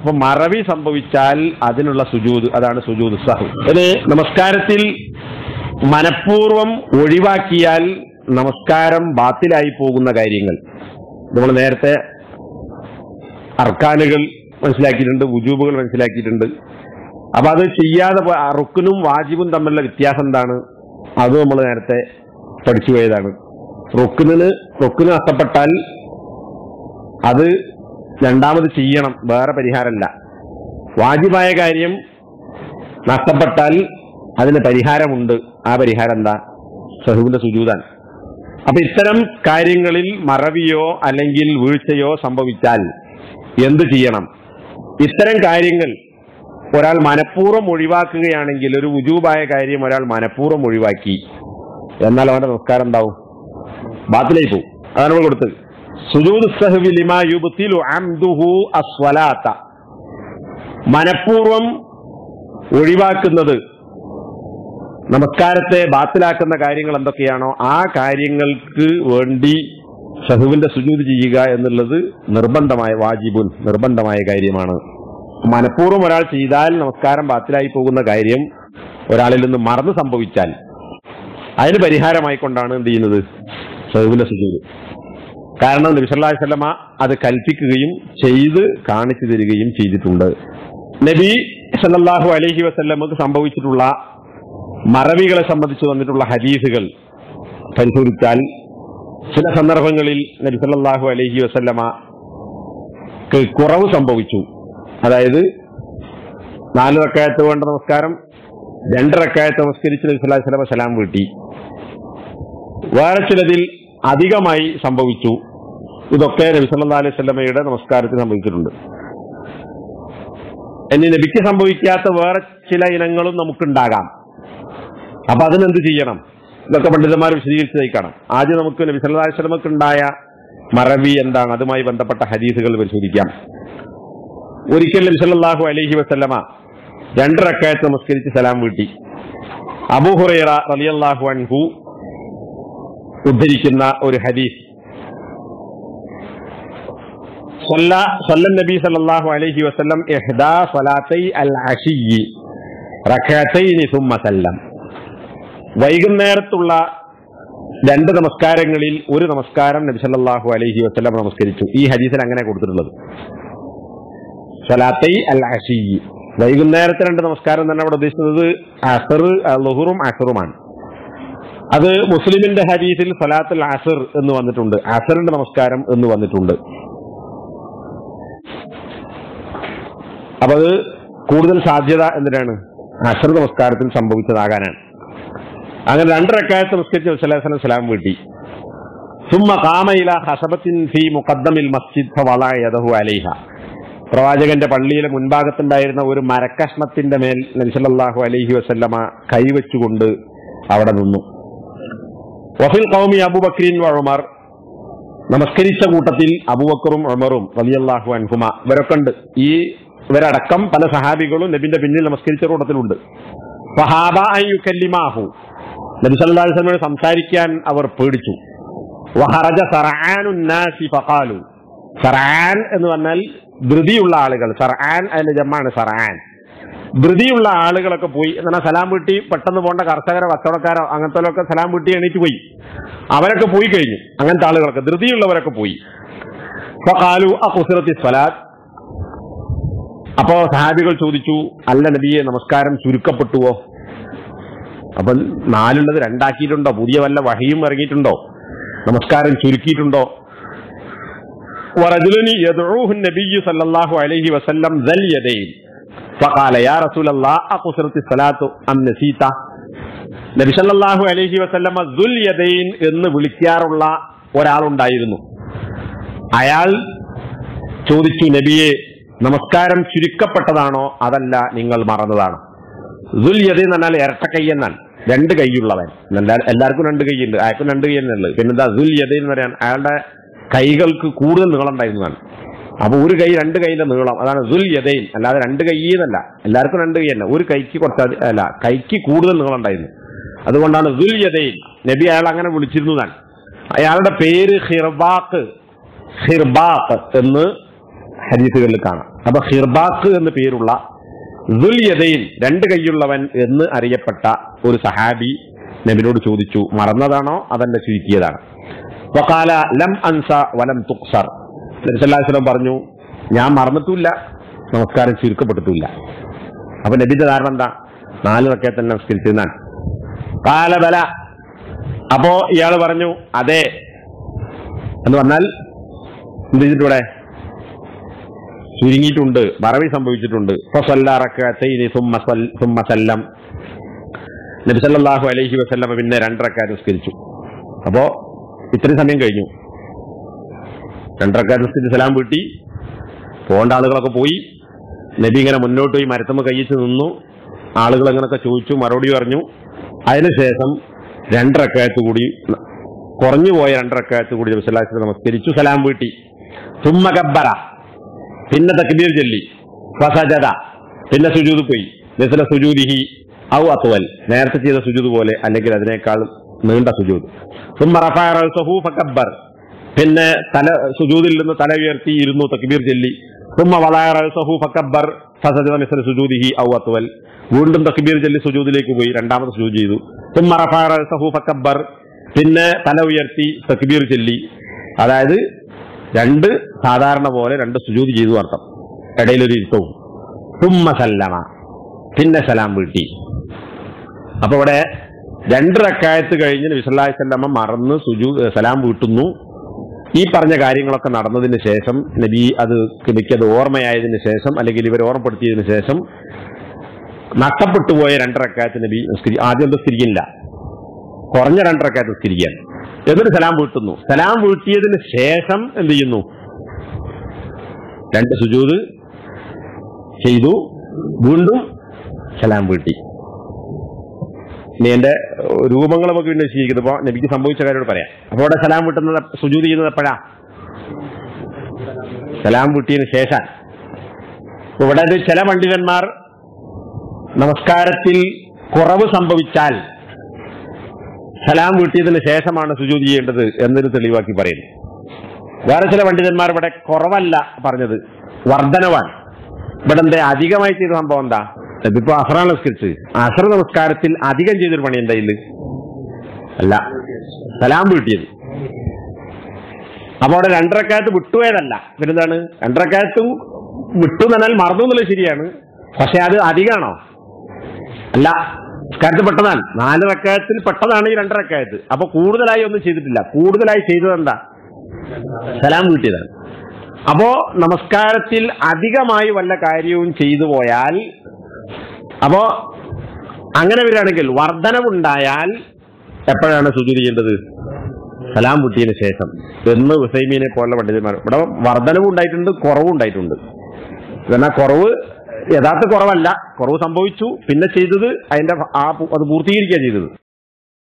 അപ്പൊ മറവി സംഭവിച്ചാൽ അതിനുള്ള സുജൂദ് അതാണ് സുജൂദ് സഹു ഇത് നമസ്കാരത്തിൽ മനഃപൂർവം ഒഴിവാക്കിയാൽ നമസ്കാരം ബാത്തിലായി പോകുന്ന കാര്യങ്ങൾ നമ്മൾ നേരത്തെ അർക്കാനുകൾ മനസ്സിലാക്കിയിട്ടുണ്ട് വുജൂബുകൾ മനസ്സിലാക്കിയിട്ടുണ്ട് അപ്പൊ അത് ചെയ്യാതെ പോ- ആ റുക്കിനും വാജിബും തമ്മിലുള്ള വ്യത്യാസം എന്താണ് അത് നമ്മൾ നേരത്തെ പഠിച്ചു പോയതാണ് റുക്കിന് റുക്കിന് നഷ്ടപ്പെട്ടാൽ അത് രണ്ടാമത് ചെയ്യണം വേറെ പരിഹാരമല്ല വാജിബായ കാര്യം നഷ്ടപ്പെട്ടാൽ അതിന് പരിഹാരമുണ്ട് ആ പരിഹാരം എന്താ സഹുവിന്റെ സുജൂതാൻ അപ്പൊ ഇത്തരം കാര്യങ്ങളിൽ മറവിയോ അല്ലെങ്കിൽ വീഴ്ചയോ സംഭവിച്ചാൽ എന്ത് ചെയ്യണം ഇത്തരം കാര്യങ്ങൾ ഒരാൾ മനഃപൂർവ്വം ഒഴിവാക്കുകയാണെങ്കിൽ ഒരു ഉജൂബായ കാര്യം ഒരാൾ മനഃപൂർവ്വം ഒഴിവാക്കി എന്നാൽ അവന്റെ നമസ്കാരം എന്താവും ബാത്തിലേക്ക് പോകും അതാണ് നമ്മൾ കൊടുത്തത് സുജൂദ് സഹ്വി ലിമാ യുബ്തിലു അംദുഹു അസ്വലാത്ത മനഃപൂർവ്വം ഒഴിവാക്കുന്നത് നമസ്കാരത്തെ ബാത്തിലാക്കുന്ന കാര്യങ്ങൾ എന്തൊക്കെയാണോ ആ കാര്യങ്ങൾക്ക് വേണ്ടി ഷഹുവിന്റെ സുജൂദ് ചെയ്യുക എന്നുള്ളത് നിർബന്ധമായ വാജിബുൻ നിർബന്ധമായ കാര്യമാണ് മനഃപൂർവ്വം ഒരാൾ ചെയ്താൽ നമസ്കാരം ബാത്തിലായി പോകുന്ന കാര്യം ഒരാളിൽ നിന്ന് മറന്നു സംഭവിച്ചാൽ അതിന് പരിഹാരമായിക്കൊണ്ടാണ് എന്ത് ചെയ്യുന്നത് ഷഹുവിന്റെ സുജൂദ് കാരണം നബി സല്ലല്ലാഹു അലൈഹി വസല്ലമ അത് കൽപ്പിക്കുകയും ചെയ്ത് കാണിച്ചു തരികയും ചെയ്തിട്ടുണ്ട് നബി സല്ലല്ലാഹു അലൈഹി വസല്ലമക്ക് സംഭവിച്ചിട്ടുള്ള മറവികളെ സംബന്ധിച്ച് വന്നിട്ടുള്ള ഹദീസുകൾ പരിശോധിച്ചാൽ ചില സന്ദർഭങ്ങളിൽ നബി സല്ലല്ലാഹു അലൈഹി വസല്ലമ കുറവ് സംഭവിച്ചു അതായത് നാല് റക്കായത്ത് വേണ്ട നമസ്കാരം രണ്ട് റക്കായത്ത് നമസ്കരിച്ച് നബി സല്ലല്ലാഹു അലൈഹി വസല്ലമ സലാം വീട്ടി വേറെ ചിലതിൽ അധികമായി സംഭവിച്ചു ഇതൊക്കെ നബി സല്ലല്ലാഹു അലൈഹി വസല്ലമയുടെ നമസ്കാരത്തിൽ സംഭവിച്ചിട്ടുണ്ട് ഇനി നബിക്ക് സംഭവിക്കാത്ത വേറെ ചില ഇനങ്ങളും നമുക്കുണ്ടാകാം അപ്പൊ അതിനെന്ത് ചെയ്യണം ഇതൊക്കെ പണ്ഡിതന്മാർ വിശദീകരിച്ചതായി കാണാം ആദ്യം നമുക്ക് നബി സല്ലല്ലാഹു അലൈഹി വസല്ലമക്ക് ഉണ്ടായ മറവി എന്താണ് അതുമായി ബന്ധപ്പെട്ട ഹദീസുകൾ പരിശോധിക്കാം ഒരിക്കൽ നബി സല്ലല്ലാഹു അലൈഹി വസല്ലമ രണ്ട് റക്കായത്ത് നമസ്കരിച്ച് സലാം വീട്ടി അബൂ ഹുറൈറ റളിയല്ലാഹു അൻഹു ഉദ്ധരിക്കുന്ന ഒരു ഹദീസ് صلى صلى النبي صلى الله عليه وسلم إحدى صلاتي العشي ركعتين ثم سلم വൈകുന്നേരത്തുള്ള രണ്ട് നമസ്കാരങ്ങളിൽ ഒരു നമസ്കാരം നബി സല്ലല്ലാഹു അലൈഹി വസല്ലം നമസ്കരിച്ചു ഈ ഹദീസിൽ അങ്ങനെ കൊടുത്തിട്ടുള്ളത് സലാത്തൈ അൽ അഷി വൈകുന്നേരത്തെ രണ്ട് നമസ്കാരം തന്നെ അവിടെ ഉദ്ദേശിക്കുന്നത് അസർ ലുഹറും അസറുമാണ് അത് മുസ്ലിമിന്റെ ഹദീസിൽ സലാത്തുൽ അസർ എന്ന് വന്നിട്ടുണ്ട് അസറിന്റെ നമസ്കാരം എന്ന് വന്നിട്ടുണ്ട് അപ്പൊ അത് കൂടുതൽ സാധ്യത എന്തിനാണ് അസർ നമസ്കാരത്തിൽ സംഭവിച്ചതാകാനാണ് അങ്ങനെ രണ്ടരക്കാലത്ത് നമസ്കരിച്ച് വസ്ലാസ്ലം സലാം വീട്ടി ثم قام الى خشبة في مقدم المسجد فوضع يده عليها പ്രവാചകന്റെ പള്ളിയിലെ മുൻഭാഗത്തുണ്ടായിരുന്ന ഒരു മരക്കഷ്ണത്തിന്റെ മേൽ നബിസല്ലാഹു അലൈഹി വസല്ലമ കൈവച്ചുകൊണ്ട് അവിടെ നിന്നു വഫിൽ കൗമി അബുബക്രീൻ ഉമർ നമസ്കരിച്ച കൂട്ടത്തിൽ അബുബക്കറും ഉമറും റളിയല്ലാഹു അൻഹുമ ഇവരൊക്കെ ഉണ്ട് ഈ ഇവരടക്കം പല സഹാബികളും നബിന്റെ പിന്നിൽ നമസ്കരിച്ച കൂട്ടത്തിലുണ്ട് ഫഹാബ അൻ യുകല്ലിമാഹു നബി സല്ലല്ലാഹു അലൈഹി വസല്ലമയോട് സംസാരിക്കാൻ അവർ പേടിച്ചു വഹറജ സർആനുൻ നാസി ഫഖാലു സർആൻ എന്ന് പറഞ്ഞാൽ ധൃതിയുള്ള ആളുകൾ സർആൻ അതിന്റെ ജമ്മാണ് സർആൻ ധൃതിയുള്ള ആളുകളൊക്കെ പോയി എന്നാൽ സലാം വീട്ടി പെട്ടെന്ന് പോകേണ്ട കർഷകരോ കച്ചവടക്കാരോ അങ്ങനത്തെ സലാം വീട്ടി എണീറ്റ് പോയി അവരൊക്കെ പോയി കഴിഞ്ഞു അങ്ങനത്തെ ആളുകളൊക്കെ ധൃതിയുള്ളവരൊക്കെ പോയി ഫഖാലു അഖുസിറത്തി സ്വലാത്ത് അപ്പോ സഹാബികൾ ചോദിച്ചു അല്ല നബിയെ നമസ്കാരം ചുരുക്കപ്പെട്ടുവോ അപ്പൊ നാലുള്ളത് രണ്ടാക്കിയിട്ടുണ്ടോ പുതിയ വല്ല വഹിയും ഇറങ്ങിയിട്ടുണ്ടോ നമസ്കാരം ചുരുക്കിയിട്ടുണ്ടോ ورجلني يدعوه النبي صلى الله عليه وسلم ذا اليدين فقال يا رسول الله أقصرت الصلاة أم نسيت നബി സല്ലല്ലാഹു അലൈഹി വസല്ലമ ദുൽ യദൈൻ എന്ന് വിളിക്കാറുള്ള ഒരാളുണ്ടായിരുന്നു അയാൾ ചോദിച്ചു നബിയെ നമസ്കാരം ചുരുക്കപ്പെട്ടതാണോ അതല്ല നിങ്ങൾ മറന്നതാണോ ദുൽ യദൈൻ എന്ന് പറഞ്ഞാൽ ഇരട്ട കൈ എന്നാണ് രണ്ട് കൈയുള്ളവൻ എല്ലാ- എല്ലാവർക്കും രണ്ട് കൈയുണ്ട് അയാൾക്കും രണ്ട് കൈ തന്നെ ഉള്ളത് പിന്നെന്താ ദുൽ യദൈൻ എന്ന് പറയാൻ അയാളുടെ കൈകൾക്ക് കൂടുതൽ നീളം ഉണ്ടായിരുന്നതാണ് അപ്പൊ ഒരു കൈ രണ്ട് കൈയിന്റെ നീളം അതാണ് ദുൽ യദൈൻ അല്ലാതെ രണ്ട് കൈ എന്നല്ല എല്ലാവർക്കും രണ്ട് കൈ തന്നെ ഒരു കൈക്ക് കുറച്ച് അധി- അല്ല കൈക്ക് കൂടുതൽ നീളം ഉണ്ടായിരുന്നു അതുകൊണ്ടാണ് ദുൽ യദൈൻ നബി അയാൾ അങ്ങനെ വിളിച്ചിരുന്നതാണ് അയാളുടെ പേര് ഹിർബാക്ക് ഹിർബാക്ക് എന്ന് ഹദീസുകളിൽ കാണാം അപ്പൊ ഹിർബാക്ക് എന്ന് പേരുള്ള ദുൽ യദൈൻ രണ്ട് കൈയുള്ളവൻ എന്ന് അറിയപ്പെട്ട ഒരു സഹാബി നബിനോട് ചോദിച്ചു മറന്നതാണോ അതല്ല ചുരുക്കിയതാണ് വക്കാല ലം അൻസ വലം തുക്സർ നബിസല്ലാസ്ലം പറഞ്ഞു ഞാൻ മറന്നിട്ടില്ല നമസ്കാരം ചുരുക്കപ്പെട്ടിട്ടില്ല അപ്പൊ നബിന്റെ ധാരണ എന്താ നാല് റക്കെ തന്നെ നമസ്കരിച്ചെന്നാണ് കാലബല അപ്പോ ഇയാൾ പറഞ്ഞു അതെ എന്ന് പറഞ്ഞാൽ എന്ത് ചെയ്തിട്ടൂടെ ചുരുങ്ങിയിട്ടുണ്ട് മറവി സംഭവിച്ചിട്ടുണ്ട് സുമ്മസല്ലം നബി സല്ലല്ലാഹു അലൈഹി വസല്ലം പിന്നെ രണ്ടരക്കാർ നിസ്കരിച്ചു അപ്പോ ഇത്രയും സമയം കഴിഞ്ഞു രണ്ടരക്കാർ നിസ്കരിച്ച് സലാം വീട്ടി പോകേണ്ട ആളുകളൊക്കെ പോയി നബി ഇങ്ങനെ മുന്നോട്ട് പോയി മരത്തമ്മ കയ്യിച്ച് നിന്നു ആളുകൾ അങ്ങനൊക്കെ ചോദിച്ചു മറുപടി പറഞ്ഞു അതിനുശേഷം രണ്ടരക്കായത്ത് കൂടി കുറഞ്ഞു പോയ രണ്ടരക്കായത്ത് കൂടി നബി സല്ലല്ലാഹു അലൈഹി വസല്ലം നമസ്കരിച്ചു സലാം വീട്ടി സുമ്മ കബ്ബറ പിന്നെ തക്ബീർ ചൊല്ലി ഫസജദ പിന്നെ സുജൂദ് പോയി മിസ്ല സുജൂദിഹി ഔ അത്വൽ നേരത്തെ ചെയ്ത സുജൂദ് പോലെ അല്ലെങ്കിൽ അതിനേക്കാൾ നീണ്ട സുജൂദ് സുമ്മ റഫഅ റഅസഹു ഫകബ്ബർ പിന്നെ തല സുജൂദിൽ നിന്ന് തല ഉയർത്തി ഇരുന്നു തക്ബീർ ചൊല്ലി സുമ്മ വളഅ റഅസഹു ഫകബ്ബർ ഫസജദ മിസ്ല സുജൂദിഹി ഔ അത്വൽ വീണ്ടും തക്ബീർ ചൊല്ലി സുജൂദിലേക്ക് പോയി രണ്ടാമത് സുജൂദ് ചെയ്തു സുമ്മ റഫഅ റഅസഹു ഫകബ്ബർ പിന്നെ തല ഉയർത്തി തക്ബീർ ചൊല്ലി അതായത് രണ്ട് സാധാരണ പോലെ രണ്ട് സുജൂതി ചെയ്തു അർത്ഥം ഇടയിലൊരു ഇരുത്തവും തുമ്മ സല്ലമ പിന്നെ സലാം വീട്ടി അപ്പൊ ഇവിടെ രണ്ട് റക്കായത്ത് കഴിഞ്ഞ് വിസല്ലാഹി സല്ലമ്മ മറന്ന് സുജു സലാം വീട്ടുന്നു ഈ പറഞ്ഞ കാര്യങ്ങളൊക്കെ നടന്നതിന് ശേഷം നബി അത് നബിക്ക് അത് ഓർമ്മയായതിനു ശേഷം അല്ലെങ്കിൽ ഇവർ ഓർമ്മപ്പെടുത്തിയതിനു ശേഷം നഷ്ടപ്പെട്ടു പോയ രണ്ടരക്കായത്ത് നബി നിസ്കരി ആദ്യം നിസ്കരിക്കില്ല കുറഞ്ഞ രണ്ടരക്കായത്ത് നിസ്കരിക്കാൻ എന്നിട്ട് സലാം വീട്ടുന്നു സലാം വീട്ടിയതിന് ശേഷം എന്ത് ചെയ്യുന്നു രണ്ട് സുജൂത് ചെയ്തു വീണ്ടും സലാം വീട്ടി ഇനി എന്റെ രൂപങ്ങൾ നമുക്ക് വീണ്ടും വിശദീകരിക്കുന്നത് അപ്പൊ നബിക്ക് സംഭവിച്ച കാര്യോട് പറയാം അപ്പൊ അവിടെ സലാം വീട്ടുന്നത് സുജൂത് ചെയ്യുന്നത് എപ്പോഴാ സലാം വീട്ടിയതിന് ശേഷം ഇവിടെ ഇത് ചില പണ്ഡിതന്മാർ നമസ്കാരത്തിൽ കുറവ് സംഭവിച്ചാൽ സലാം വീട്ടിയതിന് ശേഷമാണ് സുജൂത് ചെയ്യേണ്ടത് എന്നൊരു തെളിവാക്കി പറയുന്നു വേറെ ചില പണ്ഡിതന്മാർ ഇവിടെ കുറവല്ല പറഞ്ഞത് വർധനവാണ് ഇവിടെ എന്താ അധികമായി ചെയ്ത സംഭവം എന്താ ഇതിപ്പോ അഹ്റ നമസ്കരിച്ച് അഹ്റ നമസ്കാരത്തിൽ അധികം ചെയ്തൊരു പണി എന്താ ഇല്ല അല്ല സലാം വീട്ടിയത് അപ്പൊ അവിടെ രണ്ടരക്കാലത്ത് വിട്ടുപോയതല്ല പിന്നെന്താണ് രണ്ടരക്കാലത്തും വിട്ടു എന്ന് പറഞ്ഞാൽ മറന്നു എന്നുള്ളത് ശരിയാണ് പക്ഷെ അത് അധികമാണോ അല്ല നിസ്കാരത്തിൽ പെട്ടതാണ് നാല് റക്കായത്തിൽ പെട്ടതാണ് ഈ രണ്ടരക്കായത്ത് അപ്പൊ കൂടുതലായി ഒന്നും ചെയ്തിട്ടില്ല കൂടുതലായി ചെയ്തത് എന്താ സലാം വീട്ടിയതാണ് അപ്പോ നമസ്കാരത്തിൽ അധികമായി വല്ല കാര്യവും ചെയ്തു പോയാൽ അപ്പോ അങ്ങനെ വരികയാണെങ്കിൽ വർധനവുണ്ടായാൽ എപ്പോഴാണ് സുജൂതി ചെയ്യേണ്ടത് സലാം വീട്ടിയതിന് ശേഷം എന്ന് ഹുസൈമീനെ പോലുള്ള പണ്ഡിതന്മാർ ഇവിടെ വർധനവും ഉണ്ടായിട്ടുണ്ട് കുറവും ഉണ്ടായിട്ടുണ്ട് എന്നാൽ കുറവ് യഥാർത്ഥ കുറവല്ല കുറവ് സംഭവിച്ചു പിന്നെ ചെയ്തത് അതിന്റെ ആ അത് പൂർത്തീകരിക്കുക ചെയ്തത്